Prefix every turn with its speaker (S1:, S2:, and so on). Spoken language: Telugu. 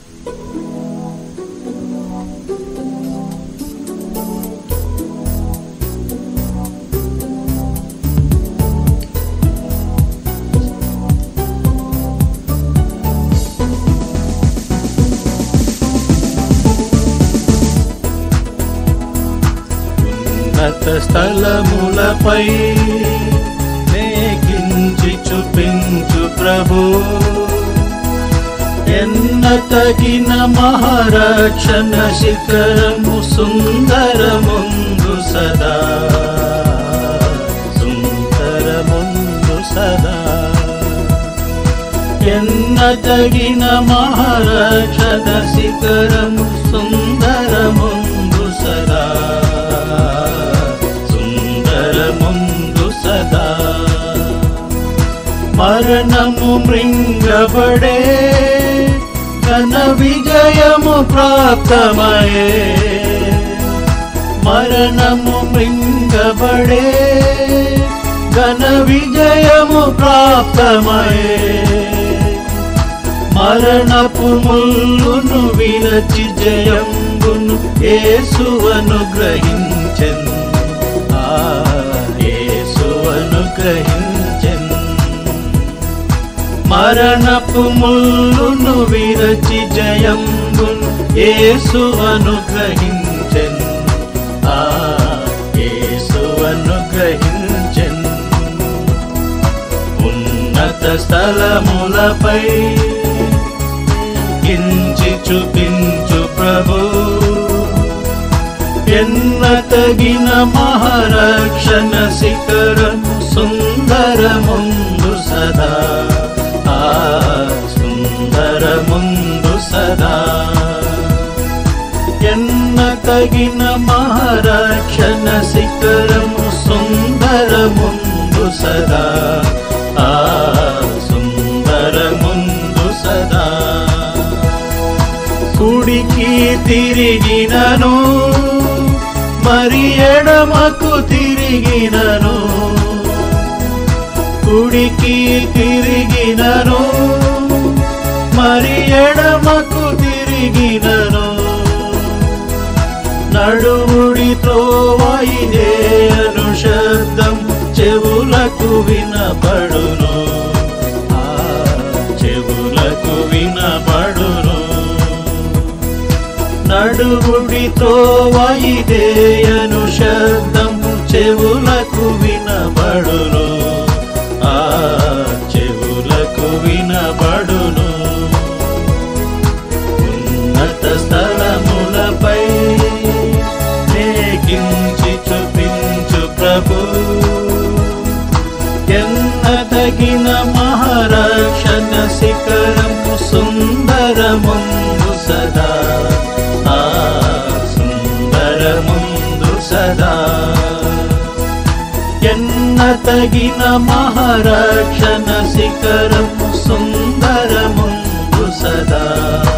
S1: ఉన్నత స్థలములపై నేకించి చూపించు ప్రభు ఎన్న తగిన మహారక్షణ శిఖరము సుందరముందు సదా సుందరముందు సదా ఎన్న తగిన మహారక్షణ శిఖరము సుందరముందు సదా సుందరముందు సదా మరణము మృంగబడే ఘన విజయము ప్రాప్తమయే మరణము మృంగబడే ఘన విజయము ప్రాప్తమయే మరణపు ముల్లును విరచి జయంబును యేసువను గ్రహించెన్ ఆ యేసువను గ్రహించెన్ మరణపు ముల్లును విరచి జయంబును యేసువను గ్రహించెన్ ఆ యేసువను గ్రహించెన్ ఉన్నత స్థలములపై కించి చూపించు ప్రభు ఎన్న తగిన మహారక్షణ శిఖరం సుందరముందు సదా ఆ సుందరముందు సదా ఎన్న తగిన మహారక్షణ శిఖరము సుందరముందు సదా ఆ సుందరముందు సదా కుడికి తిరిగినను మరి ఎడమకు తిరిగినను కుడికి తిరిగినను మరి ఎడమకు తిరిగినను నడుముడితో వైదే అను శబ్దం చెవులకు వినపడును ఆ చెవులకు వినపడును నడుముడితో వైదే అను శబ్దం చెవులకు వినపడును ఆ చెవులకు వినపడును ఉన్నత స్థలములపై లేఖించి చూపించు ప్రభు ఎన్న తగిన మహారక్షణ శిఖరము సుందరముందు సదా ఆ సుందరముందు సదా ఎన్న తగిన మహారక్షణ శిఖరము సుందరముందు సదా